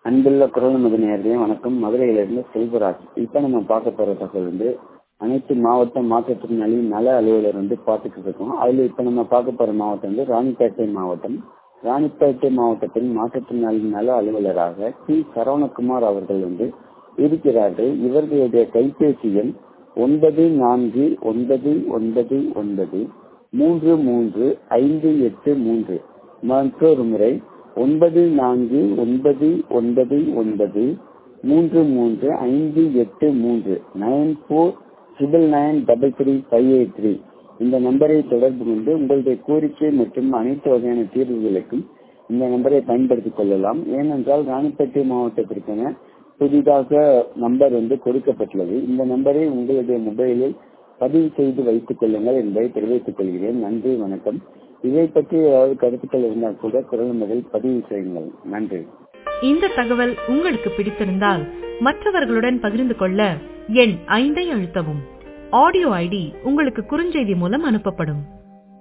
அன்புள்ள குரல் மகனேர்களே வணக்கம் மதுரையிலிருந்து செல்வராஜ் இப்ப நம்ம பார்க்க போற தகவல் வந்து அனைத்து மாவட்ட மாற்றுத்திறனாளி நல அலுவலர் வந்து பார்த்துட்டு இருக்கோம் அதுல இப்ப நம்ம பார்க்க போற மாவட்டம் வந்து ராணிப்பேட்டை மாவட்டம் ராணிப்பேட்டை மாவட்டத்தின் மாற்றுத்திறனாளி நல அலுவலராக டி சரவணகுமார் அவர்கள் வந்து இருக்கிறார்கள் இவர்களுடைய கைபேசி எண் ஒன்பது நான்கு ஒன்பது ஒன்பது ஒன்பது மூன்று மூன்று ஐந்து எட்டு மூன்று மற்றொரு முறை ஒன்பது நான்கு ஒன்பது ஒன்பது ஒன்பது மூன்று மூன்று ஐந்து எட்டு மூன்று nine four triple nine double three five eight three இந்த நம்பரை தொடர்பு கொண்டு உங்களுடைய கோரிக்கை மற்றும் அனைத்து வகையான தீர்வுகளுக்கும் இந்த நம்பரை பயன்படுத்திக் கொள்ளலாம் ஏனென்றால் ராணிப்பேட்டை மாவட்டத்திற்கான புதிதாக நம்பர் வந்து கொடுக்கப்பட்டுள்ளது இந்த நம்பரை உங்களுடைய மொபைலில் பதிவு செய்து வைத்துக் கொள்ளுங்கள் என்பதை தெரிவித்துக் கொள்கிறேன் நன்றி வணக்கம் இதை பற்றி ஏதாவது கருத்துக்கள் இருந்தால் கூட குரல் முதல் பதிவு செய்யுங்கள் நன்றி இந்த தகவல் உங்களுக்கு பிடித்திருந்தால் மற்றவர்களுடன் பகிர்ந்து கொள்ள எண் ஐந்தை அழுத்தவும் ஆடியோ ஐடி உங்களுக்கு குறுஞ்செய்தி மூலம் அனுப்பப்படும்